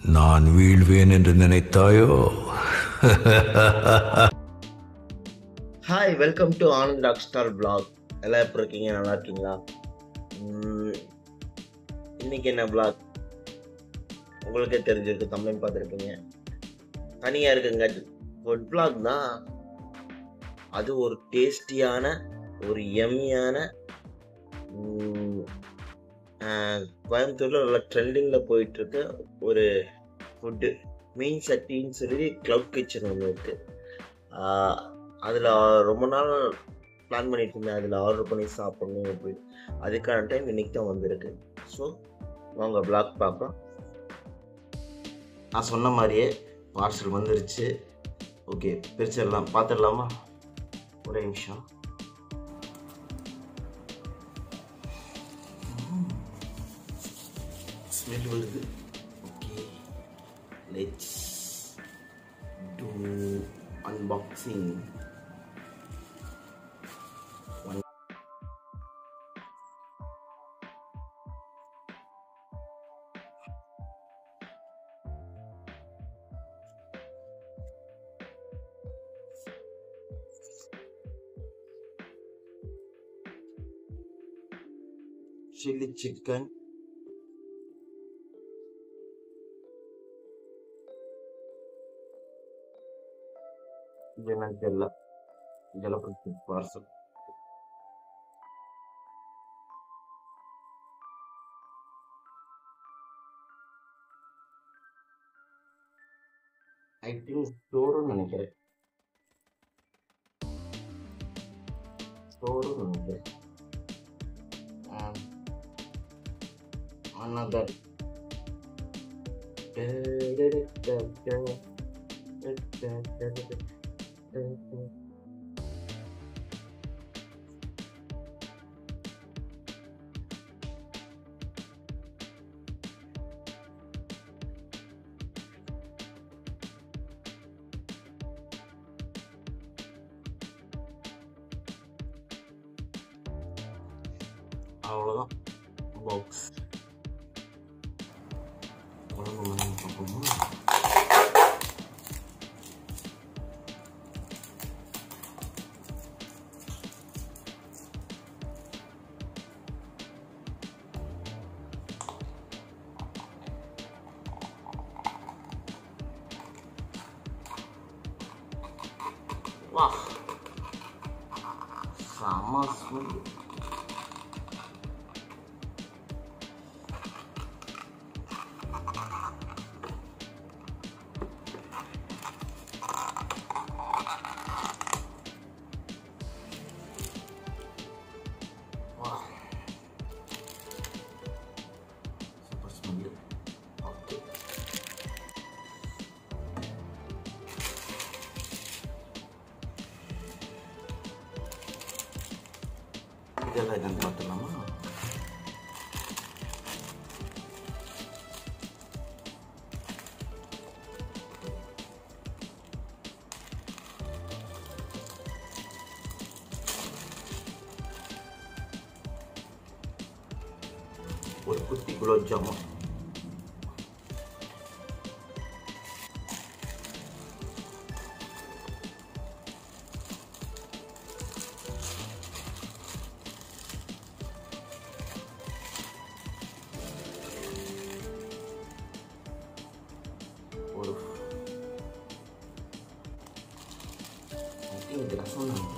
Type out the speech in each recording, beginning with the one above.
நான் வீழ்வேன் என்று நினைத்தாயோ hi welcome to Anand rock star blog எல்லாம் எப்படி இருக்கீங்க நல்லா இருக்கீங்களா உம், இன்னைக்கு என்ன பிளாக் உங்களுக்கே தெரிஞ்சிருக்கு தமிழ் பார்த்துருப்பீங்க தனியாக இருக்குங்க ஃபுட் பிளாக் தான் அது ஒரு டேஸ்டியான ஒரு எம்மியான கோயம்புத்தூரில் நல்லா ட்ரெண்டிங்கில் போயிட்டுருக்கு ஒரு ஃபுட்டு மீன் சட்டின்னு சொல்லி க்ளவுட் கிச்சன் ஒன்று இருக்குது அதில் ரொம்ப நாள் பிளான் பண்ணிட்டு இருந்தேன் அதில் ஆர்டர் பண்ணி சாப்பிடணும் அப்படின்னு அதுக்கான டைம் இன்னைக்கு தான் வந்திருக்கு ஸோ வாங்க பிளாக் பார்க்கலாம் நான் சொன்ன மாதிரியே பார்சல் வந்துருச்சு ஓகே பிரிச்சிடலாம் பார்த்துடலாமா ஒரே நிமிஷம் ஸ்மெல் வருது okay let's do unboxing chili chicken இது என்னன்னு தெரியல ஜலபதி பார்சல் ஐ திங்க் ஸ்டோருன்னு நினைக்கிறேன் ஸ்டோருன்னு நினைக்கிறேன் another அவ்வளோதான் பாக்ஸ் குழம்பு வந்து பார்ப்போமா வா செம smell Wow. Super smell. Okay. இதெல்லாம் என்னன்னு பார்த்துலாமா ஒரு குட்டி குலோப் ஜாமுன் ஒரு I think இது ரசம் நினைக்கிறேன்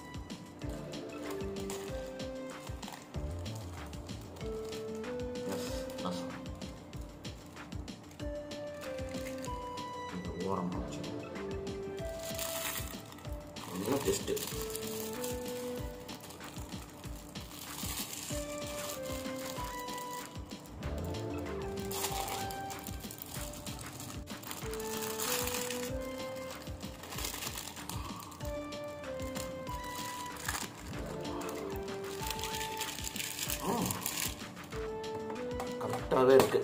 எஸ் ரசம் இந்த ஓரம் வச்சு என்ன டெஸ்ட்டு கரெக்டாகவே இருக்கு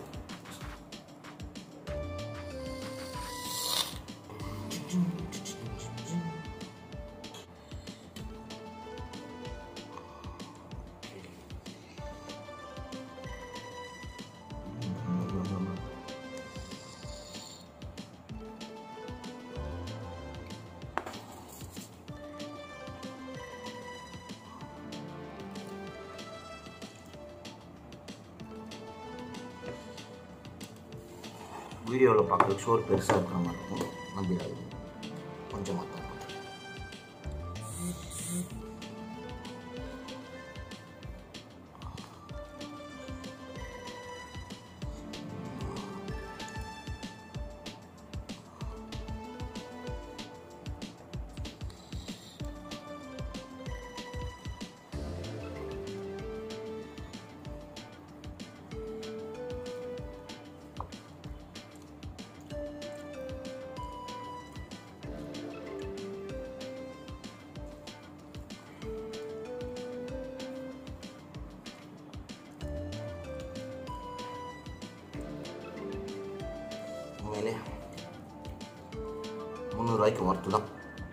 வீடியோவில் பார்க்குறதுக்கு சோறு பெருசாக இருக்கிற மாதிரி இருக்கும் நம்பிடாது கொஞ்சமாக தான் உண்மையிலே முந்நூறுரூவாய்க்கு ஒர்த்து தான்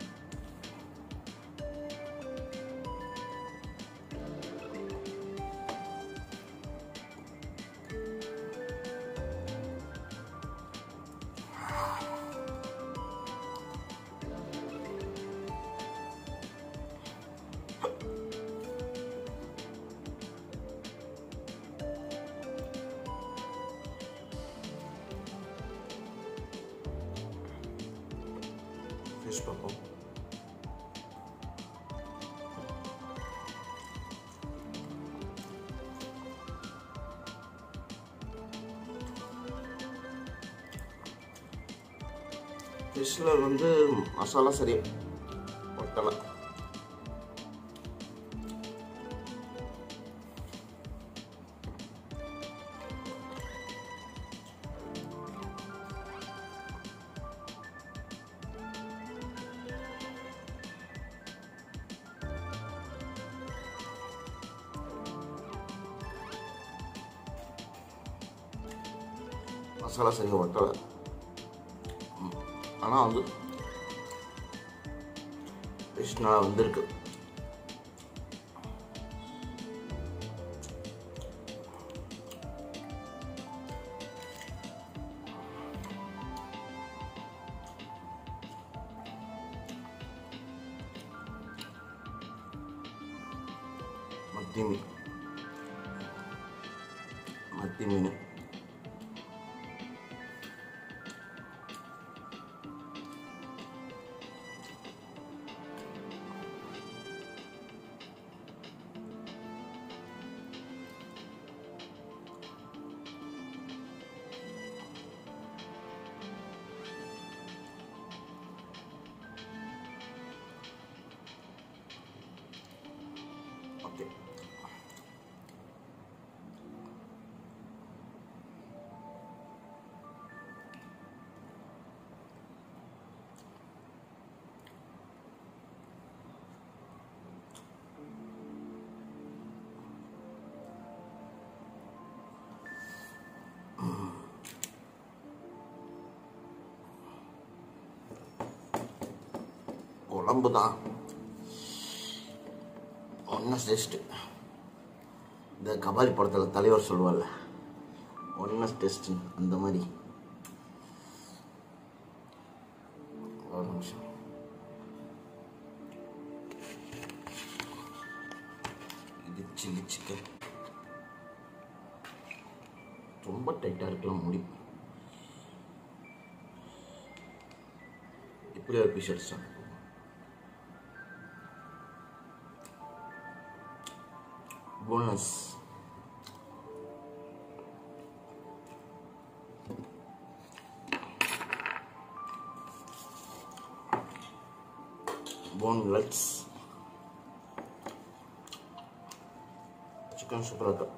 ஃபிஷ் பார்ப்போம் ஃபிஷ்ஷில் வந்து மசாலா சரி ஒட்டலை மசாலா சரியாக ஒட்டலை ஆனால் வந்து ஃபிஷ் நல்லா வந்திருக்கு மத்தி மீன் மத்தி மீன் ஓகே குழம்பு தான் ஒன்றும் டேஸ்ட்டு இந்த கபாலி படத்தில் தலைவர் சொல்லுவார்ல ஒன்றும் டேஸ்ட்டு அந்த மாதிரி ஒரு நிமிஷம் இது சில்லி சிக்கன் ரொம்ப டைட்டாக இருக்கலாம் முடி இப்படி ஒரு பீஸ் அடிச்சாங்க போனஸ் போன்லெட்ஸ் சிக்கன் சூப்பராக இருக்கும்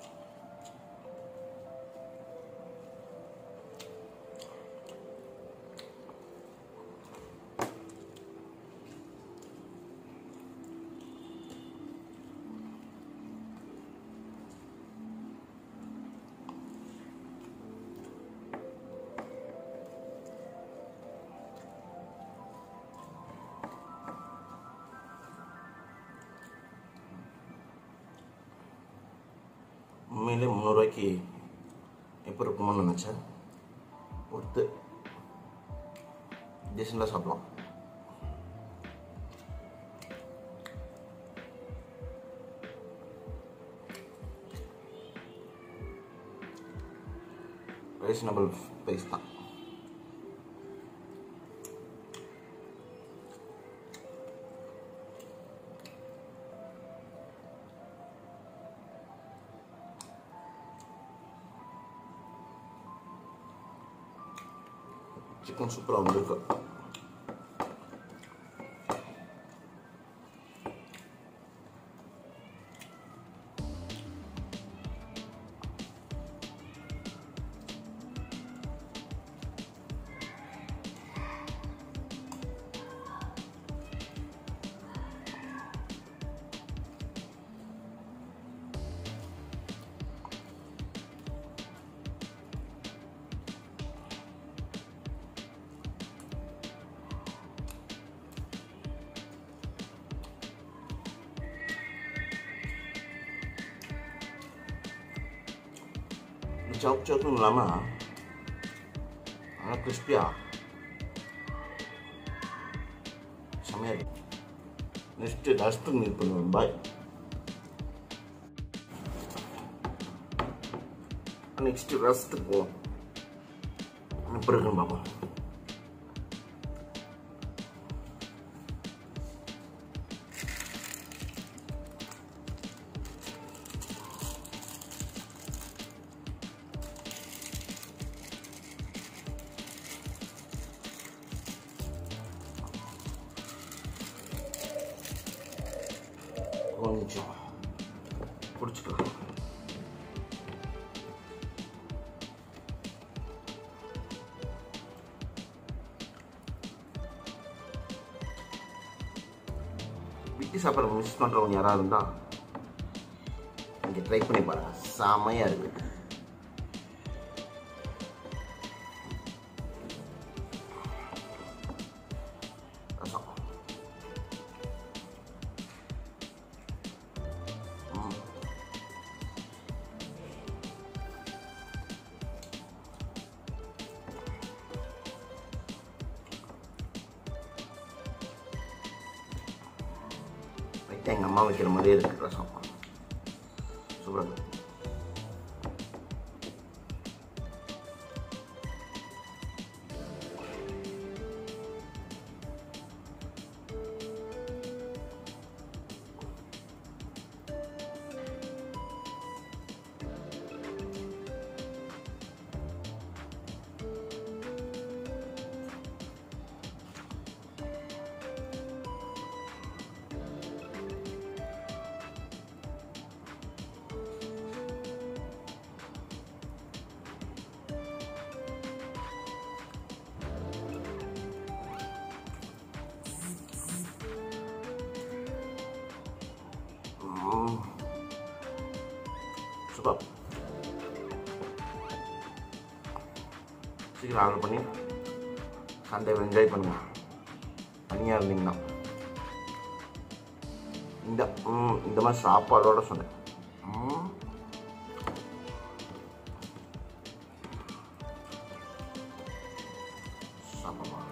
உண்மையிலே முந்நூறுரூவாய்க்கு எப்போ இருக்குமோன்னு நினச்சேன் ஒருத்து டீசெண்டாக சாப்பிடலாம் ரீசனபிள் ப்ரைஸ் தான் சிக்கன் சூப்பராக வந்திருக்கு சவுக் சவுக்கும் இல்லாமல் நல்லா கிறிஸ்பியாக செம்மையாக இருக்கு நெக்ஸ்ட்டு டஸ்ட்டு மீட் பண்ணுவேன் பாய் நெக்ஸ்ட்டு ரசத்துக்கு போவோம் எப்படி இருக்குன்னு பார்ப்போம் கொஞ்சம் பிடிச்சிக்கலாம் விட்டு சாப்பிட்ற மிஸ் பண்ணுறவங்க யாராவது இருந்தால் இங்கே ட்ரை பண்ணி பாருங்க செமையாக இருக்கு ரசம் ம். லைட்டாக எங்கள் அம்மா வைக்கிற மாதிரியே இருக்கு ரசம் சூப்பராக இருக்கு ம். சூப்பர் சீக்கிரம் ஆர்டர் பண்ணி சண்டே என்ஜாய் பண்ணுங்க தனியாக இருந்தீங்கன்னா இந்த ம், இந்த மாதிரி சாப்பாடோட சொன்னேன் ம். சாப்பிடலாம்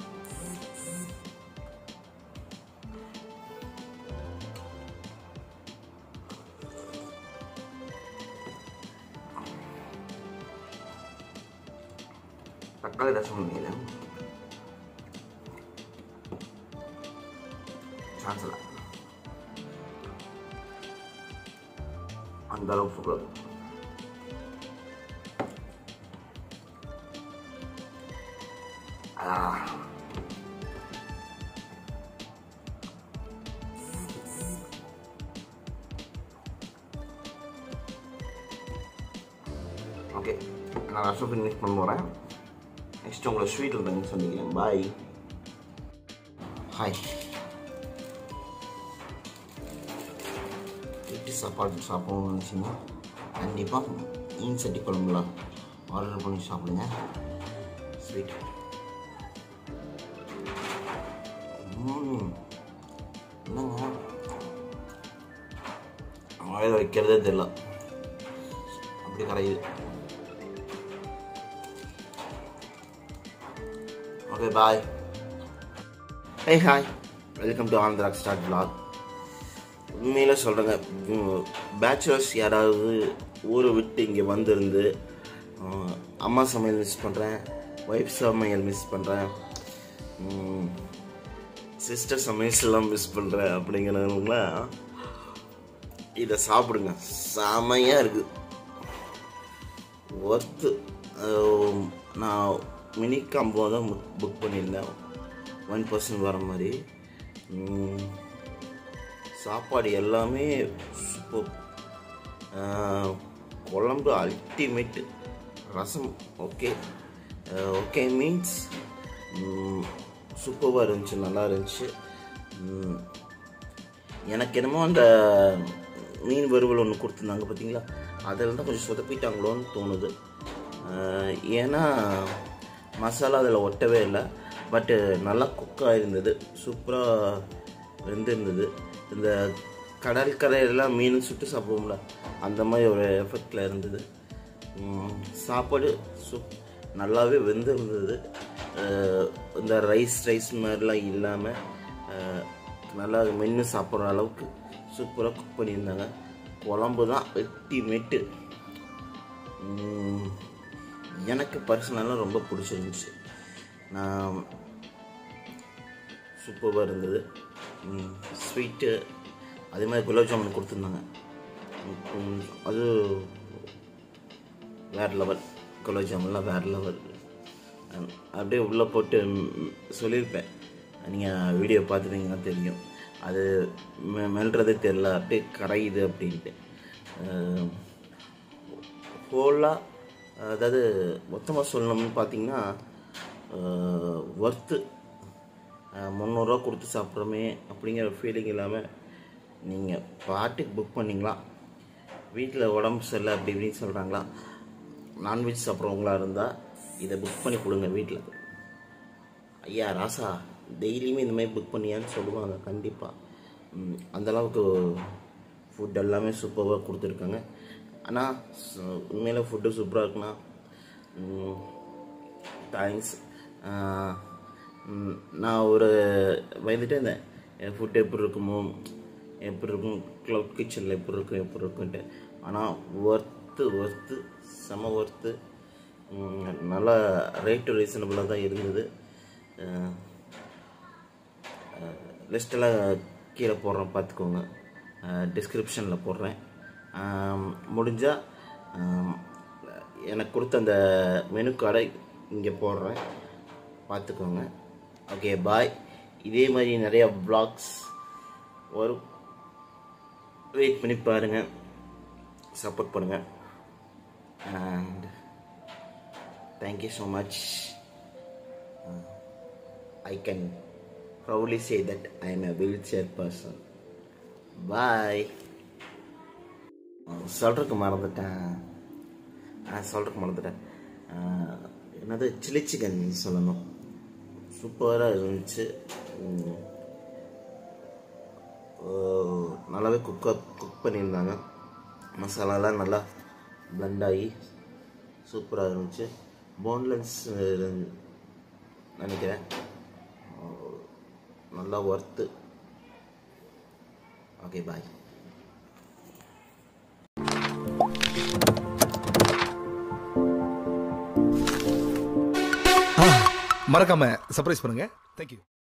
தக்காளி ரசம் இல்லை சான்ஸ் இல்லை அந்த அளவுக்கு சூப்பராக இருக்கும் ஆ ஓகே நான் ரசம் ஃபினிஷ் பண்ண போகிறேன் நெக்ஸ்ட் உங்களை ஸ்வீட்டில் பண்ணி சொன்னீங்க பாய் ஹாய் வீட்டு சாப்பாடு சாப்பிடணும்னு நினச்சிங்கன்னா கண்டிப்பாக மீன் சட்டி குழம்புல ஆர்டர் பண்ணி சாப்பிடுங்க ஸ்வீட் என்னங்க வாயில் வைக்கிறதே தெரியல அப்படி கரையுது okay bye hey hi welcome to Andhra start vlog உண்மையில சொல்கிறேங்க பேச்சுலர்ஸ் யாராவது ஊரை விட்டு இங்கே வந்திருந்து அம்மா சமையல் மிஸ் பண்ணுறேன் ஒய்ஃப் சமையல் மிஸ் பண்ணுறேன் சிஸ்டர் சமையல்லாம் மிஸ் பண்ணுறேன் அப்படிங்கிறவங்களாம் இதை சாப்பிடுங்க செமையாக இருக்குது ஒர்த்து நான் மினி காம்போ தான் புக் பண்ணியிருந்தேன் ஒன் பர்சன்ட் வர மாதிரி உம், சாப்பாடு எல்லாமே சூப்பர் குழம்பு அல்டிமேட்டு ரசம் ஓகே ஓகே மீன்ஸ் சூப்பராக இருந்துச்சு நல்லா இருந்துச்சு உம், எனக்கு என்னமோ அந்த மீன் வறுவல் ஒன்று கொடுத்துருந்தாங்க பார்த்தீங்களா அதில் தான் கொஞ்சம் சொதப்பிட்டாங்களோன்னு தோணுது அஹ் ஏன்னா மசாலா அதில் ஒட்டவே இல்லை பட்டு நல்லா குக்காக இருந்தது சூப்பராக வெந்திருந்தது இந்த கடல் கரையெல்லாம் மீன் சுட்டு சாப்பிடுவோம்ல அந்த மாதிரி ஒரு எஃபெக்டில் இருந்தது உம், சாப்பாடு சூப் நல்லாவே வெந்திருந்தது அஹ் இந்த ரைஸ் ரைஸ் மாதிரிலாம் இல்லாமல் நல்லா மென்று சாப்பிட்ற அளவுக்கு சூப்பராக குக் பண்ணியிருந்தாங்க குழம்பு தான் அல்டிமேட்டு உம், எனக்கு பர்சனலாக ரொம்ப பிடிச்சிருந்துச்சு நான் சூப்பராக இருந்தது ஸ்வீட்டு அதே மாதிரி குலாப் ஜாமுன் கொடுத்துருந்தாங்க உம், அது வேறு லெவல் குலாப் ஜாமுன்லாம் வேறு லெவல் அப்படியே உள்ளே போட்டு ம், சொல்லியிருப்பேன் நீங்கள் வீடியோ பார்த்துட்டீங்கன்னா தெரியும் அது மெ மெல்றதே தெரில அப்படியே கரையுது அப்படின்ட்டு ஹோலாக அதாவது மொத்தமாக சொல்லணும்னு பார்த்தீங்கன்னா ஒர்த்து முந்நூறுரூவா கொடுத்து சாப்பிட்றோமே அப்படிங்கிற ஃபீலிங் இல்லாமல் நீங்கள் பாட்டுக்கு புக் பண்ணிங்களா வீட்டில் உடம்பு சரியில்லை அப்படி இப்படின்னு சொல்கிறாங்களா நான்வெஜ் சாப்பிட்றவங்களா இருந்தால் இதை புக் பண்ணி கொடுங்க வீட்டில் ஐயா ராசா டெய்லியுமே இந்த மாதிரி புக் பண்ணியான்னு சொல்லுவாங்க கண்டிப்பாக அந்தளவுக்கு ஃபுட் எல்லாமே சூப்பராக கொடுத்துருக்காங்க ஆனால் உண்மையில் ஃபுட்டு சூப்பராக இருக்குண்ணா தேங்க்ஸ் நான் ஒரு பயந்துட்டே இருந்தேன் என் ஃபுட் எப்படி இருக்குமோ எப்படி இருக்கும் க்ளவுட் கிச்சனில் எப்படி இருக்கும் எப்படி இருக்குன்ட்டு ஆனால் ஒர்த்து ஒர்த்து செம ஒர்த்து நல்லா ரேட்டு ரீசனபிளாக தான் இருந்தது லிஸ்ட்டெல்லாம் கீழே போடுறேன் பார்த்துக்கோங்க டிஸ்கிரிப்ஷனில் போடுறேன் முடிஞ்சால் எனக்கு கொடுத்த அந்த மெனு கார்டை இங்கே போடுறேன் பார்த்துக்கோங்க ஓகே பாய் இதே மாதிரி நிறையா ப்ளாக்ஸ் வரும் வெயிட் பண்ணி பாருங்கள் சப்போர்ட் பண்ணுங்கள் and thank you so much I can proudly say that I am a wheelchair person. Bye. சொல்கிறதுக்கு மறந்துட்டேன் ஆ சொல்கிறதுக்கு மறந்துட்டேன் ஆ, என்னது சில்லி சிக்கன் சொல்லணும் சூப்பராக இருந்துச்சு ம். ஓ, நல்லாவே குக்காக குக் பண்ணியிருந்தாங்க மசாலாலாம் நல்லா blend ஆகி சூப்பராக இருந்துச்சு போன்லெஸ் நினைக்கிறேன் நல்லா ஒர்த்து ஓகே பாய் மறக்காம சர்ப்ரைஸ் பண்ணுங்க தேங்க்யூ